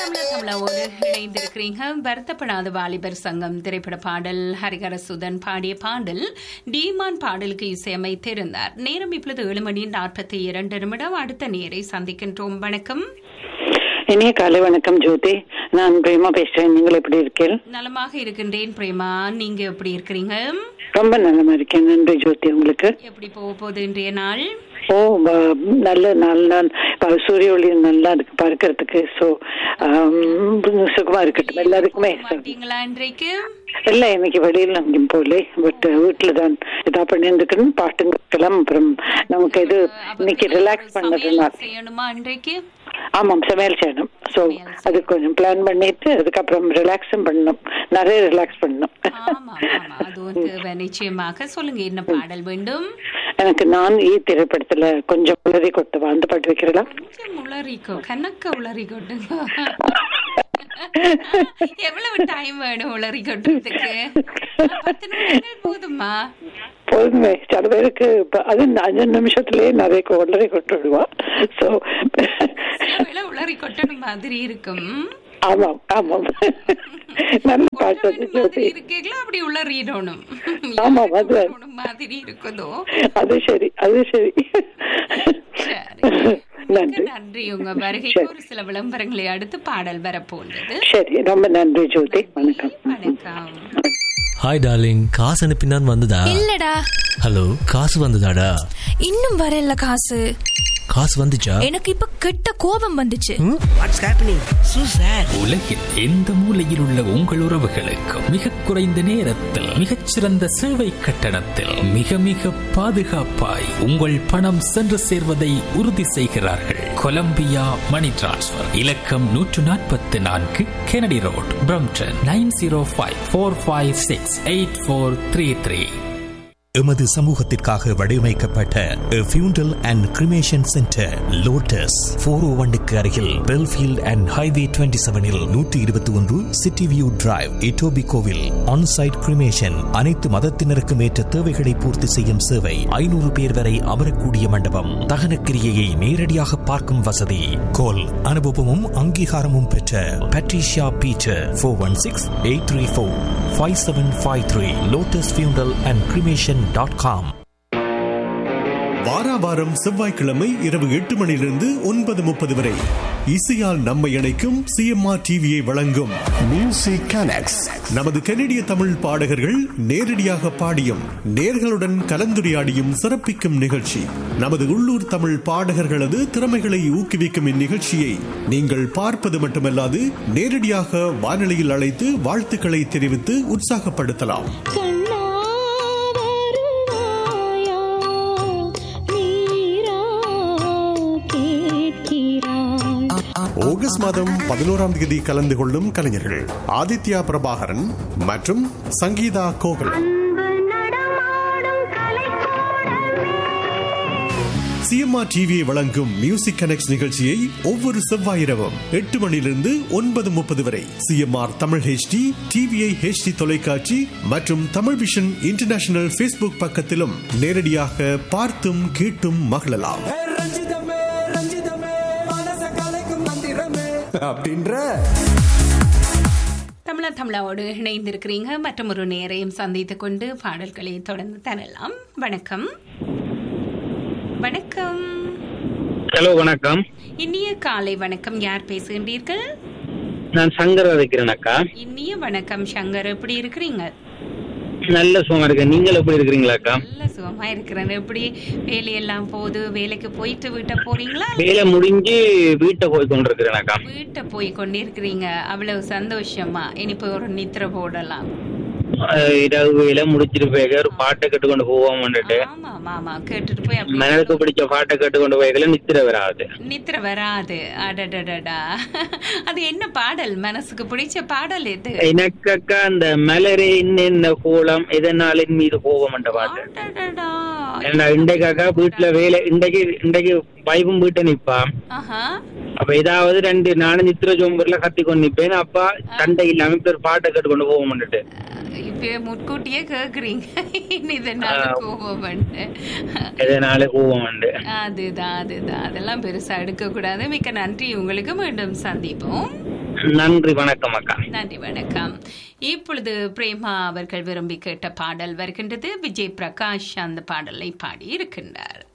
தமிழாவோடு இணைந்திருக்கிறீங்க வருத்தப்படாத வாலிபர் சங்கம் திரைப்பட பாடல் ஹரிஹர சுதன் பாடிய பாடல் டீமான் பாடலுக்கு இசையமைத்திருந்தார் நேரம் இப்பொழுது ஏழு மணி நாற்பத்தி இரண்டு நிமிடம் அடுத்த நேரை சந்திக்கின்றோம் வணக்கம் இனிய காலை வணக்கம் ஜோதி நான் பிரேமா பேசுறேன் நீங்கள் எப்படி இருக்கீர்கள் நலமாக இருக்கின்றேன் பிரேமா நீங்க எப்படி இருக்கிறீங்க ரொம்ப நலமா இருக்கேன் நன்றி ஜோதி உங்களுக்கு எப்படி போக போகுது இன்றைய நாள் ஓ ப- நல்ல நாள் நான் ப- சூரிய ஒளி நல்லா இருக்கு பார்க்கறதுக்கு சோ சுகமா இருக்கட்டும் எல்லாருக்குமே மாட்டீங்களா இன்றைக்கு இல்ல இன்னைக்கு வெளியில அங்கேயும் போகல பட் வீட்டுல தான் இதா பண்ணிருந்துக்கணும் பாட்டுங்க இருக்கலாம் அப்புறம் நமக்கு இது இன்னைக்கு ரிலாக்ஸ் பண்ணதுனால சமையல் செய்யணுமா இன்றைக்கு ஆமாம் சமையல் செய்யணும் சோ அது கொஞ்சம் பிளான் பண்ணிட்டு அதுக்கப்புறம் ரிலாக்ஸும் பண்ணணும் நிறைய ரிலாக்ஸ் பண்ணணும் ஆமா ஆமா அது வந்து நிச்சயமாக சொல்லுங்க என்ன பாடல் வேண்டும் எனக்கு நான் ஈ திரைப்படத்துல கொஞ்சம் உளறி கொட்டவா அந்த பாட்டு வைக்கிறதா கொஞ்சம் உளறிக்கோ கணக்க உளறி கொட்டுங்க எவ்வளவு டைம் வேணும் உளறி கொட்டுறதுக்கு பத்து நிமிஷங்கள் போதுமா போதுமே சில பேருக்கு இப்ப அது அஞ்சு நிமிஷத்துலயே நிறைய கொ- உளறி கொட்டு விடுவா சோ எவ்வளவு உளறி கொட்டணும் மாதிரி இருக்கும் ஆமாம் ஆமாம் நல்ல பாட்டு அது கொட்டணும் மாதிரி ஜோதி இருக்கீங்களா அப்படி உளறிடணும் ஆமாம், அது. உளறணும் மாதிரி இருக்குதோ அது சரி அது சரி சரி நன்றி மிக்க நன்றி உங்க வருகைக்கு ஒரு சில விளம்பரங்களை அடுத்து பாடல் வரப்போன்றது சரி ரொம்ப நன்றி ஜோதி வணக்கம் வணக்கம் ஹாய் டார்லிங் காசு அனுப்பினான் வந்ததா இல்லடா ஹலோ காசு வந்ததாடா இன்னும் வரல காசு காசு வந்துச்சா எனக்கு இப்ப கெட்ட கோபம் வந்துச்சு வாட்ஸ் ஹேப்பனிங் சூ சார் உலகில் எந்த மூலையில் உள்ள உங்கள் உறவுகளுக்கு மிக குறைந்த நேரத்தில் மிகச்சிறந்த சேவை கட்டணத்தில் மிக மிக பாதுகாப்பாய் உங்கள் பணம் சென்று சேர்வதை உறுதி செய்கிறார்கள் கொலம்பியா மணி டிரான்ஸ்ஃபர் இலக்கம் நூற்று நாற்பத்தி நான்கு Kennedy road Brampton nine zero five four five six eight four three three எமது சமூகத்திற்காக வடிவமைக்கப்பட்ட funeral and cremation centre Lotus four oh ஒன்னுக்கு அருகில் பெல்ஃபீல்ட் அண்ட் ஹைவே டுவெண்ட்டி செவனில் நூற்றி இருபத்தி ஒன்று சிட்டி வியூ டிரைவ் இட்டோபி கோவில் ஆன்சைட் கிரிமேஷன் அனைத்து மதத்தினருக்கும் ஏற்ற தேவைகளை பூர்த்தி செய்யும் சேவை ஐநூறு பேர் வரை அமரக்கூடிய மண்டபம் தகன கிரியையை நேரடியாக பார்க்கும் வசதி கோல் அனுபவமும் அங்கீகாரமும் பெற்ற Patricia Peter four one six eight three four five seven five three Lotus funeral and cremation dot com வாராவாரம் செவ்வாய்க்கிழமை இரவு எட்டு மணியிலிருந்து ஒன்பது முப்பது வரை இசையால் நம்மை இணைக்கும் சிஎம்ஆர் டிவியை வழங்கும் மியூசிக் கனெக்ட்ஸ் நமது கனடிய தமிழ் பாடகர்கள் நேரடியாக பாடியும் நேர்களுடன் கலந்துரையாடியும் சிறப்பிக்கும் நிகழ்ச்சி நமது உள்ளூர் தமிழ் பாடகர்களது திறமைகளை ஊக்குவிக்கும் இந்நிகழ்ச்சியை நீங்கள் பார்ப்பது மட்டுமல்லாது நேரடியாக வானொலியில் அழைத்து வாழ்த்துக்களை தெரிவித்து உற்சாகப்படுத்தலாம் ஆகஸ்ட் மாதம் பதினோராம் தேதி கலந்து கொள்ளும் கலைஞர்கள் ஆதித்யா பிரபாகரன் மற்றும் சங்கீதா கோகுலம் சிஎம்ஆர் டிவியை வழங்கும் மியூசிக் கனெக்ட் நிகழ்ச்சியை ஒவ்வொரு செவ்வாய் இரவும் எட்டு மணியிலிருந்து ஒன்பது முப்பது வரை CMR Tamil HD TVI HD தொலைக்காட்சி மற்றும் தமிழ் விஷன் இன்டர்நேஷனல் ஃபேஸ்புக் பக்கத்திலும் நேரடியாக பார்த்தும் கேட்டும் மகிழலாம் ரஞ்சிதமே ரஞ்சிதமே மனச கலைக்கும் மந்திரமே அப்படின்ற தமிழா தமிழாவோடு இணைந்திருக்கிறீங்க மற்றும் ஒரு நேரையும் சந்தித்துக் கொண்டு பாடல்களை தொடர்ந்து தரலாம் வணக்கம் வணக்கம் ஹலோ வணக்கம் இனிய காலை வணக்கம் யார் பேசுகின்றீர்கள் நான் சங்கர் இருக்கிறேன் அக்கா இனிய வணக்கம் சங்கர் எப்படி இருக்கிறீங்க நல்ல சுகமா இருக்கேன் நீங்கள் எப்படி இருக்கிறீங்களா அக்கா நல்ல சுகமா இருக்கிறேன் எப்படி வேலையெல்லாம் போகுது வேலைக்கு போயிட்டு வீட்டை போறீங்களா வேலை முடிஞ்சு வீட்டை போய் கொண்டிருக்கிறேன் அக்கா வீட்டை போய் கொண்டிருக்கிறீங்க அவ்வளவு சந்தோஷமா இனிப்பு ஒரு நித்திர போடலாம் அஹ் இரவு வேலை முடிச்சிட்டு போய் ஒரு பாட்டை கட்டுக்கொண்டு போவோம் வந்துட்டு ஆமா ஆமா ஆமா கேட்டுட்டு போய் அப்படி மனதுக்கு பிடிச்ச பாட்டை கட்டுக்கொண்டு போய்க்கல நித்திர வராது நித்திர வராது அடடடடா அது என்ன பாடல் மனசுக்கு பிடிச்ச பாடல் எது எனக்கு அக்கா அந்த மலரே என்ன கோலம் எதனால என் மீது கோபம் என்ற பாட்டு அடடடா. ஏன்னா இன்றைக்கு அக்கா வீட்டுல வேலை இன்றைக்கு இன்றைக்கு வைப்பும் வீட்டை நிப்பா ஆஹா அப்ப ஏதாவது ரெண்டு நானும் நித்திர ஜோம்பர்ல கத்தி கொண்டு நிப்பேன் அப்பா சண்டை இல்லாம இப்ப ஒரு பாட்டை கட்டுக்கொண்டு போவோம் வந்துட்டு இப்ப முன்கூட்டியே கேக்குறீங்க இதனால கோபம் வந்து. எதனால கோபம் உண்டு அதுதான் அதுதான் அதெல்லாம் பெருசா எடுக்க கூடாது மிக்க நன்றி உங்களுக்கு மீண்டும் சந்திப்போம் நன்றி வணக்கம் அக்கா நன்றி வணக்கம் இப்பொழுது பிரேமா அவர்கள் விரும்பி கேட்ட பாடல் வருகின்றது விஜய் பிரகாஷ் அந்த பாடலை பாடி இருக்கின்றார்